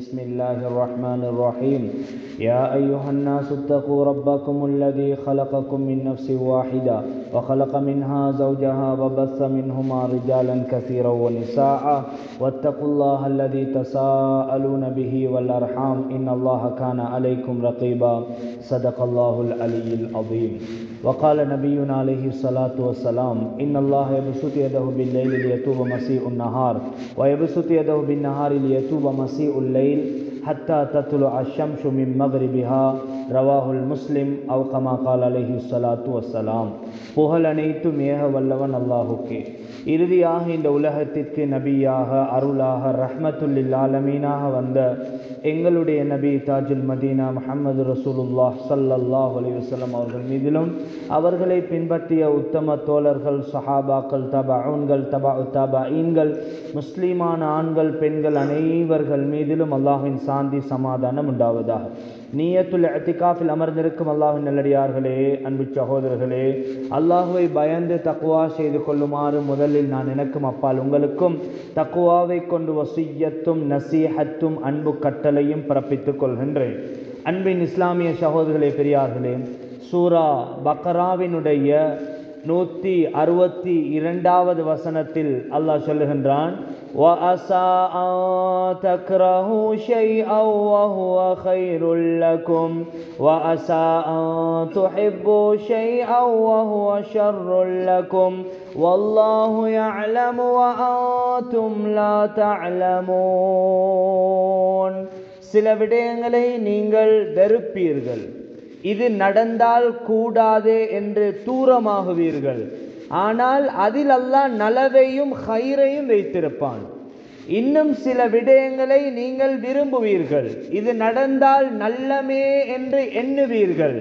بسم الله الرحمن الرحيم يا أيها الناس اتقوا ربكم الذي خلقكم من نفس واحدة وخلق منها زوجها وبث منهما رجالا كثيرا ونساء واتقوا الله الذي تساءلون به والأرحام إن الله كان عليكم رقيبا صدق الله العلي العظيم وقال نبينا عليه الصلاة والسلام إن الله يبسط يده بالليل ليتوب مسيء النهار ويبسط يده بالنهار ليتوب مسيء الليل حتى تطلع الشمس من مغربها رواه المسلم أو كما قال عليه الصلاة والسلام புகழ் அனைத்தும் ஏக வல்லவன் அல்லாஹுக்கே இறுதியாக இந்த உலகத்திற்கு நபியாக அருளாக ரஹ்மத்துல்லில் ஆலமீனாக வந்த எங்களுடைய நபி தாஜுல் மதீனா முஹம்மது ரசூலுல்லாஹ் ஸல்லல்லாஹு அலைஹி வஸல்லம் அவர்கள் மீதிலும் அவர்களை பின்பற்றிய உத்தம தோழர்கள் சஹாபாக்கள் தபவுன்கள் தபா தபஈன்கள் முஸ்லீமான ஆண்கள் பெண்கள் அனைவர்கள் மீதிலும் அல்லாஹின் சாந்தி சமாதானம் உண்டாவதாக நீயத்துல் அத்திகாஃபில் அமர்ந்திருக்கும் அல்லாஹின் நல்லடியார்களே அன்பு சகோதரர்களே அல்லாஹுவை பயந்து தக்குவா செய்து கொள்ளுமாறு முதலில் நான் எனக்கும் அப்பால் உங்களுக்கும் தக்குவாவை கொண்டு வசியத்தும் நசீஹத்தும் அன்பு கட்டளையும் பிறப்பித்துக் கொள்கின்றேன் அன்பின் இஸ்லாமிய சகோதரர்களே பெரியார்களே சூரா பக்கராவினுடைய நூற்றி அறுபத்தி இரண்டாவது வசனத்தில் அல்லாஹ் சொல்லுகின்றான் وَأَسَىٰ أَن تَكْرَهُوا شَيْئًا وَهُوَ خَيْرٌ لَّكُمْ وَأَسَىٰ أَن تُحِبُّوا شَيْئًا وَهُوَ شَرٌّ لَّكُمْ وَاللَّهُ يَعْلَمُ وَأَنتُمْ لَا تَعْلَمُونَ சில விடயங்களை நீங்கள் வெறுப்பீர்கள் இது நடந்தால் கூடாது என்று தூரமாகுவீர்கள் ஆனால் அதில் அல்லாஹ் நலவையும் ஹைரையும் வைத்திருப்பான் இன்னும் சில விடயங்களை நீங்கள் விரும்புவீர்கள் இது நடந்தால் நல்லமே என்று எண்ணுவீர்கள்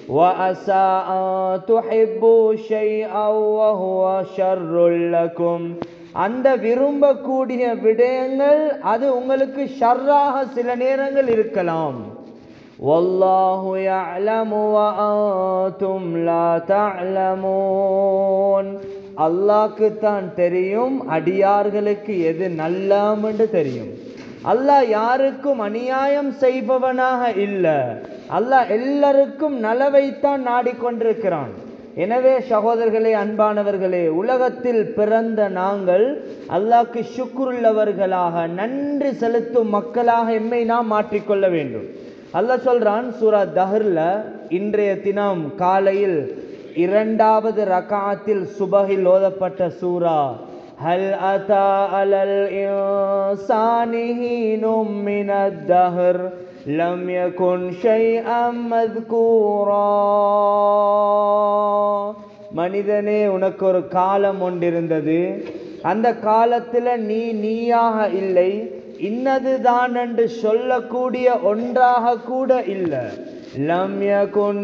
அந்த விரும்பக்கூடிய விடயங்கள் அது உங்களுக்கு ஷர்ராக சில நேரங்கள் இருக்கலாம் والله يعلم وأنتم لا تعلمون அல்லாஹ்க்கு தான் தெரியும் அடியார்களுக்கு எது நல்லாம் என்று தெரியும் அல்லாஹ் யாருக்கும் அநியாயம் செய்பவனாக இல்லை அல்லாஹ் எல்லாருக்கும் நலவைத்தான் நாடிக்கொண்டிருக்கிறான் எனவே சகோதரர்களே அன்பானவர்களே உலகத்தில் பிறந்த நாங்கள் அல்லாஹ்க்கு சுக்குருள்ளவர்களாக நன்றி செலுத்தும் மக்களாக எம்மை நாம் மாற்றிக்கொள்ள வேண்டும் அல்லாஹ் சொல்றான் சூரா தஹர்ல இன்றைய தினம் காலையில் இரண்டாவது ரகாத்தில் சுபகில் ஓதப்பட்ட சூரா هل أتى على الإنسان حين من الدهر لم يكن شيئا مذكورا மனிதனே உனக்கு ஒரு காலம் ஒன்றிருந்தது அந்த காலத்தில் நீ நீயாக இல்லை இன்னதுதான் என்று சொல்லக்கூடிய ஒன்றாக கூட இல்லை லம்யகுன்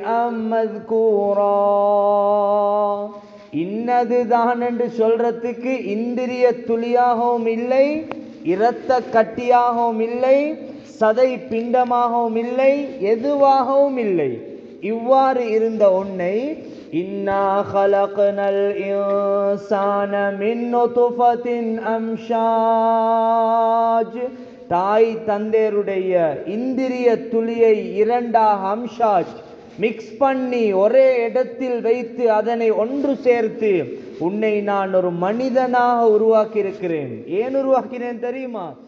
இன்னதுதான் என்று சொல்றதுக்கு இந்திரிய துளியாகவும் இல்லை இரத்த கட்டியாகவும் இல்லை சதை பிண்டமாகவும் இல்லை எதுவாகவும் இல்லை இவ்வாறு இருந்த ஒன்னை இன்னா ஹலக்னல் இன்சான மின் நுதுஃபத்தின் அம்ஷாஜ் தாய் தந்தையருடைய இந்திரிய துளியை இரண்டாக அம்ஷாஜ் மிக்ஸ் பண்ணி ஒரே இடத்தில் வைத்து அதனை ஒன்று சேர்த்து உன்னை நான் ஒரு மனிதனாக உருவாக்கி இருக்கிறேன் ஏன் உருவாக்கினேன் தெரியுமா